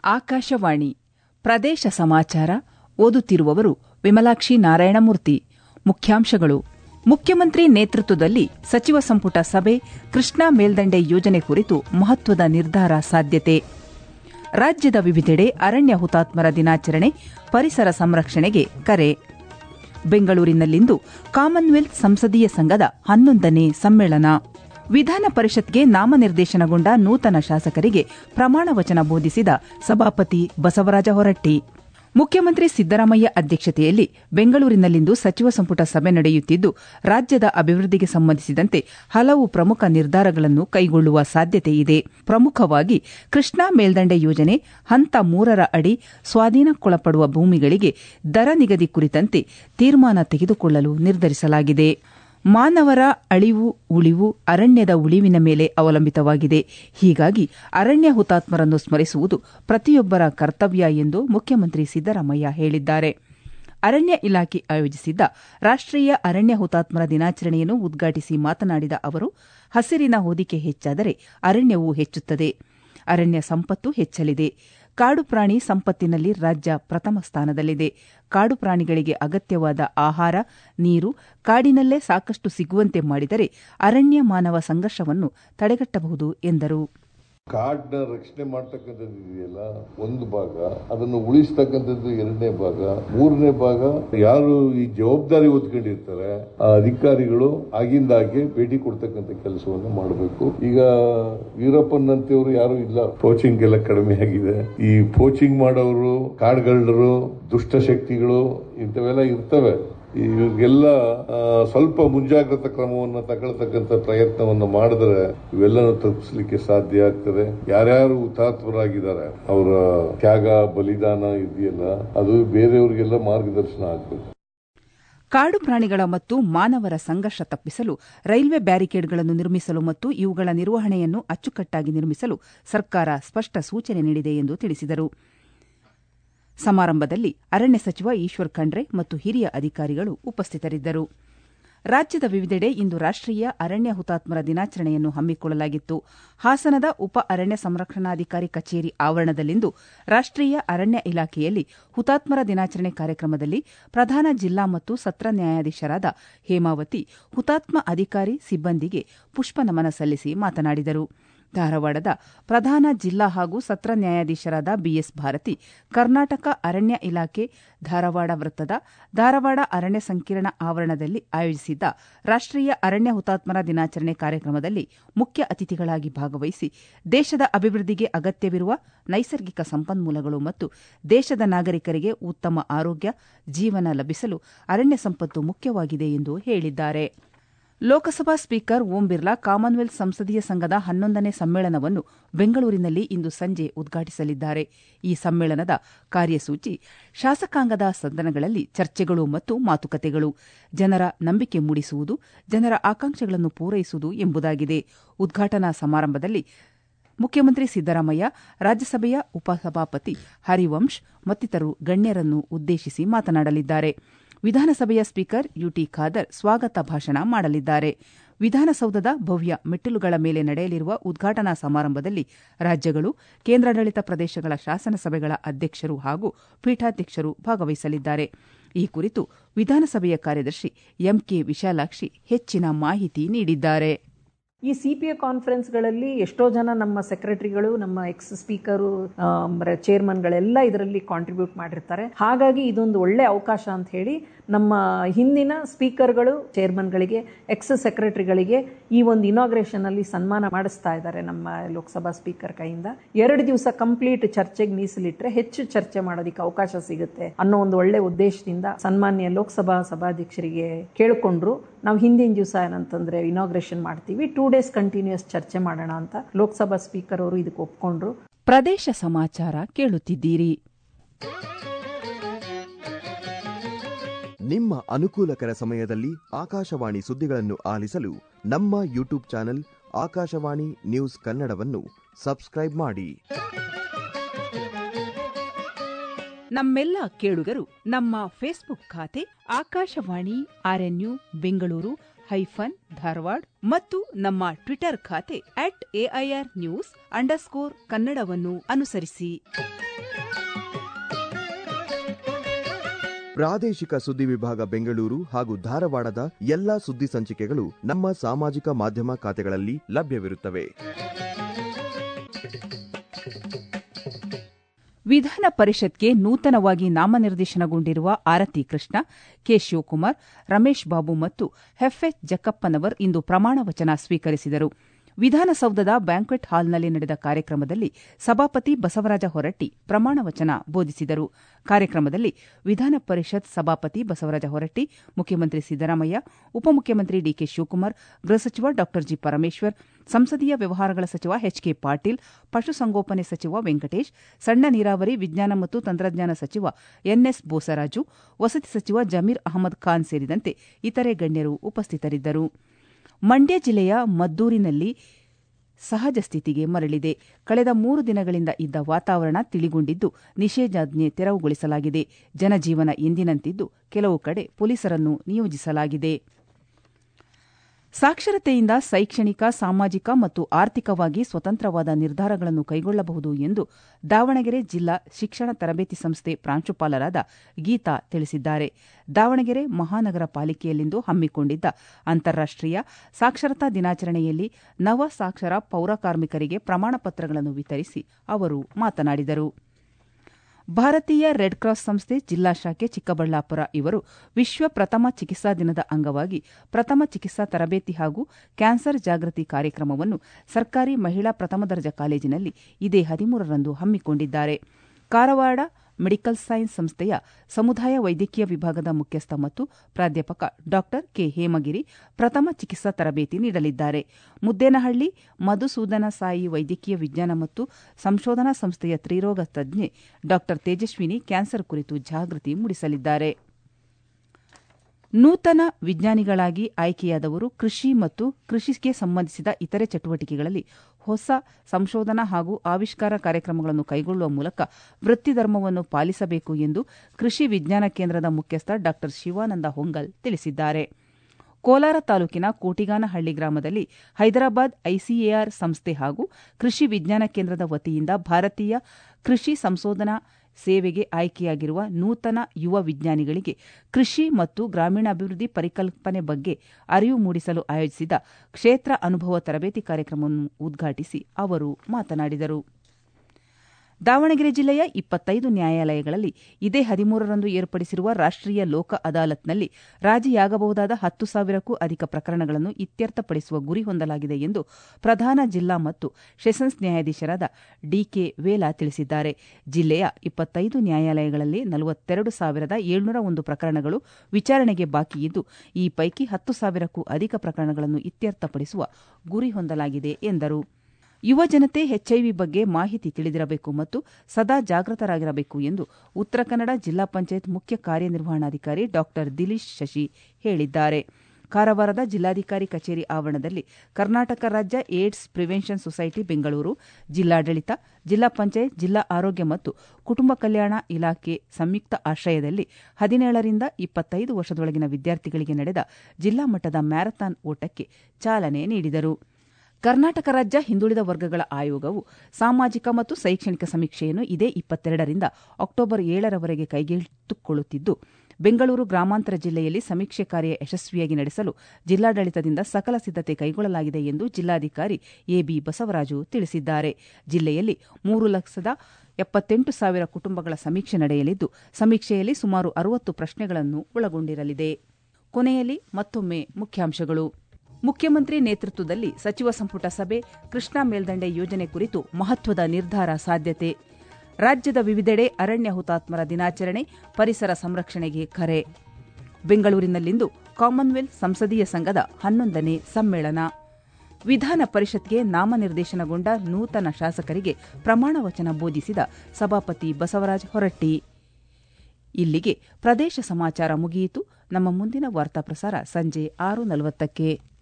ಆಕಾಶವಾಣಿ ಪ್ರದೇಶ ಸಮಾಚಾರ ಓದುತ್ತಿರುವವರು ವಿಮಲಾಕ್ಷಿ ನಾರಾಯಣಮೂರ್ತಿ ಮುಖ್ಯಾಂಶಗಳು ಮುಖ್ಯಮಂತ್ರಿ ನೇತೃತ್ವದಲ್ಲಿ ಸಚಿವ ಸಂಪುಟ ಸಭೆ ಕೃಷ್ಣಾ ಮೇಲ್ದಂಡೆ ಯೋಜನೆ ಕುರಿತು ಮಹತ್ವದ ನಿರ್ಧಾರ ಸಾಧ್ಯತೆ ರಾಜ್ಯದ ವಿವಿಧೆಡೆ ಅರಣ್ಯ ಹುತಾತ್ಮರ ದಿನಾಚರಣೆ ಪರಿಸರ ಸಂರಕ್ಷಣೆಗೆ ಕರೆ ಬೆಂಗಳೂರಿನಲ್ಲಿಂದು ಕಾಮನ್ವೆಲ್ತ್ ಸಂಸದೀಯ ಸಂಘದ ಹನ್ನೊಂದನೇ ಸಮ್ಮೇಳನ ವಿಧಾನ ಪರಿಷತ್ಗೆ ನಾಮನಿರ್ದೇಶನಗೊಂಡ ನೂತನ ಶಾಸಕರಿಗೆ ಪ್ರಮಾಣ ವಚನ ಬೋಧಿಸಿದ ಸಭಾಪತಿ ಬಸವರಾಜ ಹೊರಟ್ಟಿ ಮುಖ್ಯಮಂತ್ರಿ ಸಿದ್ದರಾಮಯ್ಯ ಅಧ್ಯಕ್ಷತೆಯಲ್ಲಿ ಬೆಂಗಳೂರಿನಲ್ಲಿಂದು ಸಚಿವ ಸಂಪುಟ ಸಭೆ ನಡೆಯುತ್ತಿದ್ದು ರಾಜ್ಯದ ಅಭಿವೃದ್ಧಿಗೆ ಸಂಬಂಧಿಸಿದಂತೆ ಹಲವು ಪ್ರಮುಖ ನಿರ್ಧಾರಗಳನ್ನು ಕೈಗೊಳ್ಳುವ ಸಾಧ್ಯತೆಯಿದೆ ಪ್ರಮುಖವಾಗಿ ಕೃಷ್ಣಾ ಮೇಲ್ದಂಡೆ ಯೋಜನೆ ಹಂತ ಮೂರರ ಅಡಿ ಸ್ವಾಧೀನಕ್ಕೊಳಪಡುವ ಭೂಮಿಗಳಿಗೆ ದರ ನಿಗದಿ ಕುರಿತಂತೆ ತೀರ್ಮಾನ ತೆಗೆದುಕೊಳ್ಳಲು ನಿರ್ಧರಿಸಲಾಗಿದೆ ಮಾನವರ ಅಳಿವು ಉಳಿವು ಅರಣ್ಯದ ಉಳಿವಿನ ಮೇಲೆ ಅವಲಂಬಿತವಾಗಿದೆ ಹೀಗಾಗಿ ಅರಣ್ಯ ಹುತಾತ್ಮರನ್ನು ಸ್ಮರಿಸುವುದು ಪ್ರತಿಯೊಬ್ಬರ ಕರ್ತವ್ಯ ಎಂದು ಮುಖ್ಯಮಂತ್ರಿ ಸಿದ್ದರಾಮಯ್ಯ ಹೇಳಿದ್ದಾರೆ ಅರಣ್ಯ ಇಲಾಖೆ ಆಯೋಜಿಸಿದ್ದ ರಾಷ್ಟೀಯ ಅರಣ್ಯ ಹುತಾತ್ಮರ ದಿನಾಚರಣೆಯನ್ನು ಉದ್ಘಾಟಿಸಿ ಮಾತನಾಡಿದ ಅವರು ಹಸಿರಿನ ಹೊದಿಕೆ ಹೆಚ್ಚಾದರೆ ಅರಣ್ಯವೂ ಹೆಚ್ಚುತ್ತದೆ ಅರಣ್ಯ ಸಂಪತ್ತು ಹೆಚ್ಚಲಿದೆ ಕಾಡು ಪ್ರಾಣಿ ಸಂಪತ್ತಿನಲ್ಲಿ ರಾಜ್ಯ ಪ್ರಥಮ ಸ್ಥಾನದಲ್ಲಿದೆ ಕಾಡು ಪ್ರಾಣಿಗಳಿಗೆ ಅಗತ್ಯವಾದ ಆಹಾರ ನೀರು ಕಾಡಿನಲ್ಲೇ ಸಾಕಷ್ಟು ಸಿಗುವಂತೆ ಮಾಡಿದರೆ ಅರಣ್ಯ ಮಾನವ ಸಂಘರ್ಷವನ್ನು ತಡೆಗಟ್ಟಬಹುದು ಎಂದರು ಕಾಡ್ನ ರಕ್ಷಣೆ ಮಾಡ್ತಕ್ಕಂಥದ್ದು ಇದೆಯಲ್ಲ ಒಂದು ಭಾಗ ಅದನ್ನು ಉಳಿಸ್ತಕ್ಕಂಥದ್ದು ಎರಡನೇ ಭಾಗ ಮೂರನೇ ಭಾಗ ಯಾರು ಈ ಜವಾಬ್ದಾರಿ ಹೊತ್ಕೊಂಡಿರ್ತಾರೆ ಆ ಅಧಿಕಾರಿಗಳು ಆಗಿಂದಾಗೆ ಭೇಟಿ ಕೊಡ್ತಕ್ಕಂಥ ಕೆಲಸವನ್ನು ಮಾಡಬೇಕು ಈಗ ವೀರಪ್ಪನಂತೆಯವರು ಯಾರು ಇಲ್ಲ ಕೋಚಿಂಗ್ ಎಲ್ಲ ಕಡಿಮೆ ಆಗಿದೆ ಈ ಕೋಚಿಂಗ್ ಮಾಡೋರು ಕಾಡ್ಗಳ್ಳರು ದುಷ್ಟಶಕ್ತಿಗಳು ಇಂಥವೆಲ್ಲ ಇರ್ತವೆ ಇವ್ರಿಗೆಲ್ಲ ಸ್ವಲ್ಪ ಮುಂಜಾಗ್ರತಾ ಕ್ರಮವನ್ನು ತಗೊಳ್ತಕ್ಕಂಥ ಪ್ರಯತ್ನವನ್ನು ಮಾಡಿದ್ರೆ ಇವೆಲ್ಲನೂ ತಪ್ಪಿಸ್ಲಿಕ್ಕೆ ಸಾಧ್ಯ ಆಗ್ತದೆ ಯಾರ್ಯಾರು ಹುತಾತ್ಮರಾಗಿದ್ದಾರೆ ಅವರ ತ್ಯಾಗ ಬಲಿದಾನ ಇದೆಯಲ್ಲ ಅದು ಬೇರೆಯವರಿಗೆಲ್ಲ ಮಾರ್ಗದರ್ಶನ ಆಗಬೇಕು ಕಾಡು ಪ್ರಾಣಿಗಳ ಮತ್ತು ಮಾನವರ ಸಂಘರ್ಷ ತಪ್ಪಿಸಲು ರೈಲ್ವೆ ಬ್ಯಾರಿಕೇಡ್ಗಳನ್ನು ನಿರ್ಮಿಸಲು ಮತ್ತು ಇವುಗಳ ನಿರ್ವಹಣೆಯನ್ನು ಅಚ್ಚುಕಟ್ಟಾಗಿ ನಿರ್ಮಿಸಲು ಸರ್ಕಾರ ಸ್ಪಷ್ಟ ಸೂಚನೆ ನೀಡಿದೆ ಎಂದು ತಿಳಿಸಿದರು ಸಮಾರಂಭದಲ್ಲಿ ಅರಣ್ಯ ಸಚಿವ ಈಶ್ವರ್ ಖಂಡ್ರೆ ಮತ್ತು ಹಿರಿಯ ಅಧಿಕಾರಿಗಳು ಉಪಸ್ಥಿತರಿದ್ದರು ರಾಜ್ಯದ ವಿವಿಧೆಡೆ ಇಂದು ರಾಷ್ಟೀಯ ಅರಣ್ಯ ಹುತಾತ್ಮರ ದಿನಾಚರಣೆಯನ್ನು ಹಮ್ಮಿಕೊಳ್ಳಲಾಗಿತ್ತು ಹಾಸನದ ಉಪ ಅರಣ್ಯ ಸಂರಕ್ಷಣಾಧಿಕಾರಿ ಕಚೇರಿ ಆವರಣದಲ್ಲಿಂದು ರಾಷ್ಟೀಯ ಅರಣ್ಯ ಇಲಾಖೆಯಲ್ಲಿ ಹುತಾತ್ಮರ ದಿನಾಚರಣೆ ಕಾರ್ಯಕ್ರಮದಲ್ಲಿ ಪ್ರಧಾನ ಜಿಲ್ಲಾ ಮತ್ತು ಸತ್ರ ನ್ಯಾಯಾಧೀಶರಾದ ಹೇಮಾವತಿ ಹುತಾತ್ಮ ಅಧಿಕಾರಿ ಸಿಬ್ಬಂದಿಗೆ ಪುಷ್ಪನಮನ ಸಲ್ಲಿಸಿ ಮಾತನಾಡಿದರು ಧಾರವಾಡದ ಪ್ರಧಾನ ಜಿಲ್ಲಾ ಹಾಗೂ ಸತ್ರ ನ್ಯಾಯಾಧೀಶರಾದ ಬಿಎಸ್ ಭಾರತಿ ಕರ್ನಾಟಕ ಅರಣ್ಯ ಇಲಾಖೆ ಧಾರವಾಡ ವೃತ್ತದ ಧಾರವಾಡ ಅರಣ್ಯ ಸಂಕೀರ್ಣ ಆವರಣದಲ್ಲಿ ಆಯೋಜಿಸಿದ್ದ ರಾಷ್ಟೀಯ ಅರಣ್ಯ ಹುತಾತ್ಮರ ದಿನಾಚರಣೆ ಕಾರ್ಯಕ್ರಮದಲ್ಲಿ ಮುಖ್ಯ ಅತಿಥಿಗಳಾಗಿ ಭಾಗವಹಿಸಿ ದೇಶದ ಅಭಿವೃದ್ಧಿಗೆ ಅಗತ್ಯವಿರುವ ನೈಸರ್ಗಿಕ ಸಂಪನ್ಮೂಲಗಳು ಮತ್ತು ದೇಶದ ನಾಗರಿಕರಿಗೆ ಉತ್ತಮ ಆರೋಗ್ಯ ಜೀವನ ಲಭಿಸಲು ಅರಣ್ಯ ಸಂಪತ್ತು ಮುಖ್ಯವಾಗಿದೆ ಎಂದು ಹೇಳಿದ್ದಾರೆ ಲೋಕಸಭಾ ಸ್ಪೀಕರ್ ಓಂ ಬಿರ್ಲಾ ಕಾಮನ್ವೆಲ್ತ್ ಸಂಸದೀಯ ಸಂಘದ ಹನ್ನೊಂದನೇ ಸಮ್ಮೇಳನವನ್ನು ಬೆಂಗಳೂರಿನಲ್ಲಿ ಇಂದು ಸಂಜೆ ಉದ್ಘಾಟಿಸಲಿದ್ದಾರೆ ಈ ಸಮ್ಮೇಳನದ ಕಾರ್ಯಸೂಚಿ ಶಾಸಕಾಂಗದ ಸದನಗಳಲ್ಲಿ ಚರ್ಚೆಗಳು ಮತ್ತು ಮಾತುಕತೆಗಳು ಜನರ ನಂಬಿಕೆ ಮೂಡಿಸುವುದು ಜನರ ಆಕಾಂಕ್ಷೆಗಳನ್ನು ಪೂರೈಸುವುದು ಎಂಬುದಾಗಿದೆ ಉದ್ಘಾಟನಾ ಸಮಾರಂಭದಲ್ಲಿ ಮುಖ್ಯಮಂತ್ರಿ ಸಿದ್ದರಾಮಯ್ಯ ರಾಜ್ಯಸಭೆಯ ಉಪಸಭಾಪತಿ ಹರಿವಂಶ್ ಮತ್ತಿತರರು ಗಣ್ಯರನ್ನು ಉದ್ದೇಶಿಸಿ ಮಾತನಾಡಲಿದ್ದಾರೆ ವಿಧಾನಸಭೆಯ ಸ್ಪೀಕರ್ ಯುಟಿ ಖಾದರ್ ಸ್ವಾಗತ ಭಾಷಣ ಮಾಡಲಿದ್ದಾರೆ ವಿಧಾನಸೌಧದ ಭವ್ಯ ಮೆಟ್ಟಿಲುಗಳ ಮೇಲೆ ನಡೆಯಲಿರುವ ಉದ್ಘಾಟನಾ ಸಮಾರಂಭದಲ್ಲಿ ರಾಜ್ಯಗಳು ಕೇಂದ್ರಾಡಳಿತ ಪ್ರದೇಶಗಳ ಶಾಸನಸಭೆಗಳ ಅಧ್ಯಕ್ಷರು ಹಾಗೂ ಪೀಠಾಧ್ಯಕ್ಷರು ಭಾಗವಹಿಸಲಿದ್ದಾರೆ ಈ ಕುರಿತು ವಿಧಾನಸಭೆಯ ಕಾರ್ಯದರ್ಶಿ ಎಂಕೆ ವಿಶಾಲಾಕ್ಷಿ ಹೆಚ್ಚಿನ ಮಾಹಿತಿ ನೀಡಿದ್ದಾರೆ ಈ ಸಿ ಪಿ ಎ ಕಾನ್ಫರೆನ್ಸ್ಗಳಲ್ಲಿ ಎಷ್ಟೋ ಜನ ನಮ್ಮ ಸೆಕ್ರೆಟರಿಗಳು ನಮ್ಮ ಎಕ್ಸ್ ಸ್ಪೀಕರು ಚೇರ್ಮನ್ಗಳೆಲ್ಲ ಇದರಲ್ಲಿ ಕಾಂಟ್ರಿಬ್ಯೂಟ್ ಮಾಡಿರ್ತಾರೆ ಹಾಗಾಗಿ ಇದೊಂದು ಒಳ್ಳೆ ಅವಕಾಶ ಅಂತ ಹೇಳಿ ನಮ್ಮ ಹಿಂದಿನ ಸ್ಪೀಕರ್ಗಳು ಚೇರ್ಮನ್ಗಳಿಗೆ ಎಕ್ಸ್ ಸೆಕ್ರೆಟರಿಗಳಿಗೆ ಈ ಒಂದು ಇನಾಗ್ರೇಷನ್ ಅಲ್ಲಿ ಸನ್ಮಾನ ಮಾಡಿಸ್ತಾ ಇದ್ದಾರೆ ನಮ್ಮ ಲೋಕಸಭಾ ಸ್ಪೀಕರ್ ಕೈಯಿಂದ ಎರಡು ದಿವಸ ಕಂಪ್ಲೀಟ್ ಚರ್ಚೆಗೆ ಮೀಸಲಿಟ್ರೆ ಹೆಚ್ಚು ಚರ್ಚೆ ಮಾಡೋದಕ್ಕೆ ಅವಕಾಶ ಸಿಗುತ್ತೆ ಅನ್ನೋ ಒಂದು ಒಳ್ಳೆ ಉದ್ದೇಶದಿಂದ ಸನ್ಮಾನ್ಯ ಲೋಕಸಭಾ ಸಭಾಧ್ಯಕ್ಷರಿಗೆ ಕೇಳಿಕೊಂಡ್ರು ನಾವು ಹಿಂದಿನ ದಿವಸ ಏನಂತಂದ್ರೆ ಇನಾಗ್ರೇಷನ್ ಮಾಡ್ತೀವಿ ಟೂ ಡೇಸ್ ಕಂಟಿನ್ಯೂಸ್ ಚರ್ಚೆ ಮಾಡೋಣ ಅಂತ ಲೋಕಸಭಾ ಸ್ಪೀಕರ್ ಅವರು ಇದಕ್ಕೆ ಒಪ್ಕೊಂಡ್ರು ಪ್ರದೇಶ ಸಮಾಚಾರ ಕೇಳುತ್ತಿದ್ದೀರಿ ನಿಮ್ಮ ಅನುಕೂಲಕರ ಸಮಯದಲ್ಲಿ ಆಕಾಶವಾಣಿ ಸುದ್ದಿಗಳನ್ನು ಆಲಿಸಲು ನಮ್ಮ ಯೂಟ್ಯೂಬ್ ಚಾನೆಲ್ ಆಕಾಶವಾಣಿ ನ್ಯೂಸ್ ಕನ್ನಡವನ್ನು ಸಬ್ಸ್ಕ್ರೈಬ್ ಮಾಡಿ ನಮ್ಮೆಲ್ಲ ಕೇಳುಗರು ನಮ್ಮ ಫೇಸ್ಬುಕ್ ಖಾತೆ ಆಕಾಶವಾಣಿ ಆರ್ಎನ್ಯು ಬೆಂಗಳೂರು ಹೈಫನ್ ಧಾರವಾಡ ಮತ್ತು ನಮ್ಮ ಟ್ವಿಟರ್ ಖಾತೆ ಅಟ್ ಎಐಆರ್ ನ್ಯೂಸ್ ಅಂಡರ್ಸ್ಕೋರ್ ಕನ್ನಡವನ್ನು ಅನುಸರಿಸಿ ಪ್ರಾದೇಶಿಕ ಸುದ್ದಿ ವಿಭಾಗ ಬೆಂಗಳೂರು ಹಾಗೂ ಧಾರವಾಡದ ಎಲ್ಲಾ ಸುದ್ದಿ ಸಂಚಿಕೆಗಳು ನಮ್ಮ ಸಾಮಾಜಿಕ ಮಾಧ್ಯಮ ಖಾತೆಗಳಲ್ಲಿ ಲಭ್ಯವಿರುತ್ತವೆ ವಿಧಾನ ಪರಿಷತ್ಗೆ ನೂತನವಾಗಿ ನಾಮನಿರ್ದೇಶನಗೊಂಡಿರುವ ಆರತಿ ಕೃಷ್ಣ ಕೆ ಶಿವಕುಮಾರ್ ರಮೇಶ್ ಬಾಬು ಮತ್ತು ಹೆಫ್ಎಚ್ ಜಕ್ಕಪ್ಪನವರ್ ಇಂದು ಪ್ರಮಾಣ ವಚನ ಸ್ವೀಕರಿಸಿದರು ವಿಧಾನಸೌಧದ ಬ್ಯಾಂಕ್ವೆಟ್ ಹಾಲ್ನಲ್ಲಿ ನಡೆದ ಕಾರ್ಯಕ್ರಮದಲ್ಲಿ ಸಭಾಪತಿ ಬಸವರಾಜ ಹೊರಟ್ಟಿ ಪ್ರಮಾಣ ವಚನ ಬೋಧಿಸಿದರು ಕಾರ್ಯಕ್ರಮದಲ್ಲಿ ವಿಧಾನ ಪರಿಷತ್ ಸಭಾಪತಿ ಬಸವರಾಜ ಹೊರಟ್ಟಿ ಮುಖ್ಯಮಂತ್ರಿ ಸಿದ್ದರಾಮಯ್ಯ ಉಪಮುಖ್ಯಮಂತ್ರಿ ಡಿಕೆ ಶಿವಕುಮಾರ್ ಗೃಹ ಸಚಿವ ಡಾ ಜಿ ಪರಮೇಶ್ವರ್ ಸಂಸದೀಯ ವ್ಯವಹಾರಗಳ ಸಚಿವ ಎಚ್ ಕೆ ಪಾಟೀಲ್ ಪಶುಸಂಗೋಪನೆ ಸಚಿವ ವೆಂಕಟೇಶ್ ಸಣ್ಣ ನೀರಾವರಿ ವಿಜ್ಞಾನ ಮತ್ತು ತಂತ್ರಜ್ಞಾನ ಸಚಿವ ಎನ್ಎಸ್ ಬೋಸರಾಜು ವಸತಿ ಸಚಿವ ಜಮೀರ್ ಅಹಮದ್ ಖಾನ್ ಸೇರಿದಂತೆ ಇತರೆ ಗಣ್ಯರು ಉಪಸ್ಥಿತರಿದ್ದರು ಮಂಡ್ಯ ಜಿಲ್ಲೆಯ ಮದ್ದೂರಿನಲ್ಲಿ ಸಹಜ ಸ್ಥಿತಿಗೆ ಮರಳಿದೆ ಕಳೆದ ಮೂರು ದಿನಗಳಿಂದ ಇದ್ದ ವಾತಾವರಣ ತಿಳಿಗೊಂಡಿದ್ದು ನಿಷೇಧಾಜ್ಞೆ ತೆರವುಗೊಳಿಸಲಾಗಿದೆ ಜನಜೀವನ ಎಂದಿನಂತಿದ್ದು ಕೆಲವು ಕಡೆ ಪೊಲೀಸರನ್ನು ನಿಯೋಜಿಸಲಾಗಿದೆ ಸಾಕ್ಷರತೆಯಿಂದ ಶೈಕ್ಷಣಿಕ ಸಾಮಾಜಿಕ ಮತ್ತು ಆರ್ಥಿಕವಾಗಿ ಸ್ವತಂತ್ರವಾದ ನಿರ್ಧಾರಗಳನ್ನು ಕೈಗೊಳ್ಳಬಹುದು ಎಂದು ದಾವಣಗೆರೆ ಜಿಲ್ಲಾ ಶಿಕ್ಷಣ ತರಬೇತಿ ಸಂಸ್ಥೆ ಪ್ರಾಂಶುಪಾಲರಾದ ಗೀತಾ ತಿಳಿಸಿದ್ದಾರೆ ದಾವಣಗೆರೆ ಮಹಾನಗರ ಪಾಲಿಕೆಯಲ್ಲಿಂದು ಹಮ್ಮಿಕೊಂಡಿದ್ದ ಅಂತಾರಾಷ್ಟೀಯ ಸಾಕ್ಷರತಾ ದಿನಾಚರಣೆಯಲ್ಲಿ ನವ ಸಾಕ್ಷರ ಪೌರ ಕಾರ್ಮಿಕರಿಗೆ ಪ್ರಮಾಣ ಪತ್ರಗಳನ್ನು ವಿತರಿಸಿ ಅವರು ಮಾತನಾಡಿದರು ಭಾರತೀಯ ರೆಡ್ ಕ್ರಾಸ್ ಸಂಸ್ಥೆ ಜಿಲ್ಲಾ ಶಾಖೆ ಚಿಕ್ಕಬಳ್ಳಾಪುರ ಇವರು ವಿಶ್ವ ಪ್ರಥಮ ಚಿಕಿತ್ಸಾ ದಿನದ ಅಂಗವಾಗಿ ಪ್ರಥಮ ಚಿಕಿತ್ಸಾ ತರಬೇತಿ ಹಾಗೂ ಕ್ಯಾನ್ಸರ್ ಜಾಗೃತಿ ಕಾರ್ಯಕ್ರಮವನ್ನು ಸರ್ಕಾರಿ ಮಹಿಳಾ ಪ್ರಥಮ ದರ್ಜೆ ಕಾಲೇಜಿನಲ್ಲಿ ಇದೇ ಹದಿಮೂರರಂದು ಹಮ್ಮಿಕೊಂಡಿದ್ದಾರೆ ಕಾರವಾರ ಮೆಡಿಕಲ್ ಸೈನ್ಸ್ ಸಂಸ್ಥೆಯ ಸಮುದಾಯ ವೈದ್ಯಕೀಯ ವಿಭಾಗದ ಮುಖ್ಯಸ್ಥ ಮತ್ತು ಪ್ರಾಧ್ಯಾಪಕ ಡಾ ಕೆ ಹೇಮಗಿರಿ ಪ್ರಥಮ ಚಿಕಿತ್ಸಾ ತರಬೇತಿ ನೀಡಲಿದ್ದಾರೆ ಮುದ್ದೇನಹಳ್ಳಿ ಮಧುಸೂದನ ಸಾಯಿ ವೈದ್ಯಕೀಯ ವಿಜ್ಞಾನ ಮತ್ತು ಸಂಶೋಧನಾ ಸಂಸ್ಥೆಯ ತ್ರಿರೋಗ ತಜ್ಞೆ ಡಾ ತೇಜಸ್ವಿನಿ ಕ್ಯಾನ್ಸರ್ ಕುರಿತು ಜಾಗೃತಿ ಮೂಡಿಸಲಿದ್ದಾರೆ ನೂತನ ವಿಜ್ಞಾನಿಗಳಾಗಿ ಆಯ್ಕೆಯಾದವರು ಕೃಷಿ ಮತ್ತು ಕೃಷಿಗೆ ಸಂಬಂಧಿಸಿದ ಇತರೆ ಚಟುವಟಿಕೆಗಳಲ್ಲಿ ಹೊಸ ಸಂಶೋಧನಾ ಹಾಗೂ ಆವಿಷ್ಕಾರ ಕಾರ್ಯಕ್ರಮಗಳನ್ನು ಕೈಗೊಳ್ಳುವ ಮೂಲಕ ವೃತ್ತಿಧರ್ಮವನ್ನು ಪಾಲಿಸಬೇಕು ಎಂದು ಕೃಷಿ ವಿಜ್ಞಾನ ಕೇಂದ್ರದ ಮುಖ್ಯಸ್ಥ ಡಾ ಶಿವಾನಂದ ಹೊಂಗಲ್ ತಿಳಿಸಿದ್ದಾರೆ ಕೋಲಾರ ತಾಲೂಕಿನ ಕೋಟಿಗಾನಹಳ್ಳಿ ಗ್ರಾಮದಲ್ಲಿ ಹೈದರಾಬಾದ್ ಐಸಿಎಆರ್ ಸಂಸ್ಥೆ ಹಾಗೂ ಕೃಷಿ ವಿಜ್ಞಾನ ಕೇಂದ್ರದ ವತಿಯಿಂದ ಭಾರತೀಯ ಕೃಷಿ ಸಂಶೋಧನಾ ಸೇವೆಗೆ ಆಯ್ಕೆಯಾಗಿರುವ ನೂತನ ಯುವ ವಿಜ್ಞಾನಿಗಳಿಗೆ ಕೃಷಿ ಮತ್ತು ಗ್ರಾಮೀಣಾಭಿವೃದ್ಧಿ ಪರಿಕಲ್ಪನೆ ಬಗ್ಗೆ ಅರಿವು ಮೂಡಿಸಲು ಆಯೋಜಿಸಿದ ಕ್ಷೇತ್ರ ಅನುಭವ ತರಬೇತಿ ಕಾರ್ಯಕ್ರಮವನ್ನು ಉದ್ಘಾಟಿಸಿ ಅವರು ಮಾತನಾಡಿದರು ದಾವಣಗೆರೆ ಜಿಲ್ಲೆಯ ಇಪ್ಪತ್ತೈದು ನ್ಯಾಯಾಲಯಗಳಲ್ಲಿ ಇದೇ ಹದಿಮೂರರಂದು ಏರ್ಪಡಿಸಿರುವ ರಾಷ್ಟೀಯ ಲೋಕ ಅದಾಲತ್ನಲ್ಲಿ ರಾಜಿಯಾಗಬಹುದಾದ ಹತ್ತು ಸಾವಿರಕ್ಕೂ ಅಧಿಕ ಪ್ರಕರಣಗಳನ್ನು ಇತ್ಯರ್ಥಪಡಿಸುವ ಗುರಿ ಹೊಂದಲಾಗಿದೆ ಎಂದು ಪ್ರಧಾನ ಜಿಲ್ಲಾ ಮತ್ತು ಸೆಷನ್ಸ್ ನ್ಯಾಯಾಧೀಶರಾದ ಡಿಕೆ ವೇಲಾ ತಿಳಿಸಿದ್ದಾರೆ ಜಿಲ್ಲೆಯ ಇಪ್ಪತ್ತೈದು ನ್ಯಾಯಾಲಯಗಳಲ್ಲಿ ನಲವತ್ತೆರಡು ಸಾವಿರದ ಏಳ್ನೂರ ಒಂದು ಪ್ರಕರಣಗಳು ವಿಚಾರಣೆಗೆ ಬಾಕಿಯಿದ್ದು ಈ ಪೈಕಿ ಹತ್ತು ಸಾವಿರಕ್ಕೂ ಅಧಿಕ ಪ್ರಕರಣಗಳನ್ನು ಇತ್ಯರ್ಥಪಡಿಸುವ ಗುರಿ ಹೊಂದಲಾಗಿದೆ ಎಂದರು ಯುವ ಜನತೆ ಎಚ್ಐವಿ ಬಗ್ಗೆ ಮಾಹಿತಿ ತಿಳಿದಿರಬೇಕು ಮತ್ತು ಸದಾ ಜಾಗೃತರಾಗಿರಬೇಕು ಎಂದು ಉತ್ತರ ಕನ್ನಡ ಜಿಲ್ಲಾ ಪಂಚಾಯತ್ ಮುಖ್ಯ ಕಾರ್ಯನಿರ್ವಹಣಾಧಿಕಾರಿ ಡಾ ದಿಲೀಶ್ ಶಶಿ ಹೇಳಿದ್ದಾರೆ ಕಾರವಾರದ ಜಿಲ್ಲಾಧಿಕಾರಿ ಕಚೇರಿ ಆವರಣದಲ್ಲಿ ಕರ್ನಾಟಕ ರಾಜ್ಯ ಏಡ್ಸ್ ಪ್ರಿವೆನ್ಷನ್ ಸೊಸೈಟಿ ಬೆಂಗಳೂರು ಜಿಲ್ಲಾಡಳಿತ ಜಿಲ್ಲಾ ಪಂಚಾಯತ್ ಜಿಲ್ಲಾ ಆರೋಗ್ಯ ಮತ್ತು ಕುಟುಂಬ ಕಲ್ಯಾಣ ಇಲಾಖೆ ಸಂಯುಕ್ತ ಆಶ್ರಯದಲ್ಲಿ ಹದಿನೇಳರಿಂದ ಇಪ್ಪತ್ತೈದು ವರ್ಷದೊಳಗಿನ ವಿದ್ಯಾರ್ಥಿಗಳಿಗೆ ನಡೆದ ಜಿಲ್ಲಾ ಮಟ್ಟದ ಮ್ಯಾರಥಾನ್ ಓಟಕ್ಕೆ ಚಾಲನೆ ನೀಡಿದರು ಕರ್ನಾಟಕ ರಾಜ್ಯ ಹಿಂದುಳಿದ ವರ್ಗಗಳ ಆಯೋಗವು ಸಾಮಾಜಿಕ ಮತ್ತು ಶೈಕ್ಷಣಿಕ ಸಮೀಕ್ಷೆಯನ್ನು ಇದೇ ಇಪ್ಪತ್ತೆರಡರಿಂದ ಅಕ್ಟೋಬರ್ ಏಳರವರೆಗೆ ಕೈಗೆತ್ತಿಕೊಳ್ಳುತ್ತಿದ್ದು ಬೆಂಗಳೂರು ಗ್ರಾಮಾಂತರ ಜಿಲ್ಲೆಯಲ್ಲಿ ಸಮೀಕ್ಷೆ ಕಾರ್ಯ ಯಶಸ್ವಿಯಾಗಿ ನಡೆಸಲು ಜಿಲ್ಲಾಡಳಿತದಿಂದ ಸಕಲ ಸಿದ್ದತೆ ಕೈಗೊಳ್ಳಲಾಗಿದೆ ಎಂದು ಜಿಲ್ಲಾಧಿಕಾರಿ ಎಬಿ ಬಸವರಾಜು ತಿಳಿಸಿದ್ದಾರೆ ಜಿಲ್ಲೆಯಲ್ಲಿ ಮೂರು ಲಕ್ಷದ ಎಪ್ಪತ್ತೆಂಟು ಸಾವಿರ ಕುಟುಂಬಗಳ ಸಮೀಕ್ಷೆ ನಡೆಯಲಿದ್ದು ಸಮೀಕ್ಷೆಯಲ್ಲಿ ಸುಮಾರು ಅರವತ್ತು ಪ್ರಶ್ನೆಗಳನ್ನು ಒಳಗೊಂಡಿರಲಿದೆ ಕೊನೆಯಲ್ಲಿ ಮತ್ತೊಮ್ಮೆ ಮುಖ್ಯಾಂಶಗಳು ಮುಖ್ಯಮಂತ್ರಿ ನೇತೃತ್ವದಲ್ಲಿ ಸಚಿವ ಸಂಪುಟ ಸಭೆ ಕೃಷ್ಣಾ ಮೇಲ್ದಂಡೆ ಯೋಜನೆ ಕುರಿತು ಮಹತ್ವದ ನಿರ್ಧಾರ ಸಾಧ್ಯತೆ ರಾಜ್ಯದ ವಿವಿಧೆಡೆ ಅರಣ್ಯ ಹುತಾತ್ಮರ ದಿನಾಚರಣೆ ಪರಿಸರ ಸಂರಕ್ಷಣೆಗೆ ಕರೆ ಬೆಂಗಳೂರಿನಲ್ಲಿಂದು ಕಾಮನ್ವೆಲ್ತ್ ಸಂಸದೀಯ ಸಂಘದ ಹನ್ನೊಂದನೇ ಸಮ್ಮೇಳನ ವಿಧಾನ ಪರಿಷತ್ಗೆ ನಾಮನಿರ್ದೇಶನಗೊಂಡ ನೂತನ ಶಾಸಕರಿಗೆ ಪ್ರಮಾಣ ವಚನ ಬೋಧಿಸಿದ ಸಭಾಪತಿ ಬಸವರಾಜ ಹೊರಟ್ಟಿ ಇಲ್ಲಿಗೆ ಪ್ರದೇಶ ಸಮಾಚಾರ ಮುಗಿಯಿತು ನಮ್ಮ ಮುಂದಿನ ವಾರ್ತಾ ಪ್ರಸಾರ ಸಂಜೆ ಆರು ನಲವತ್ತಕ್ಕೆ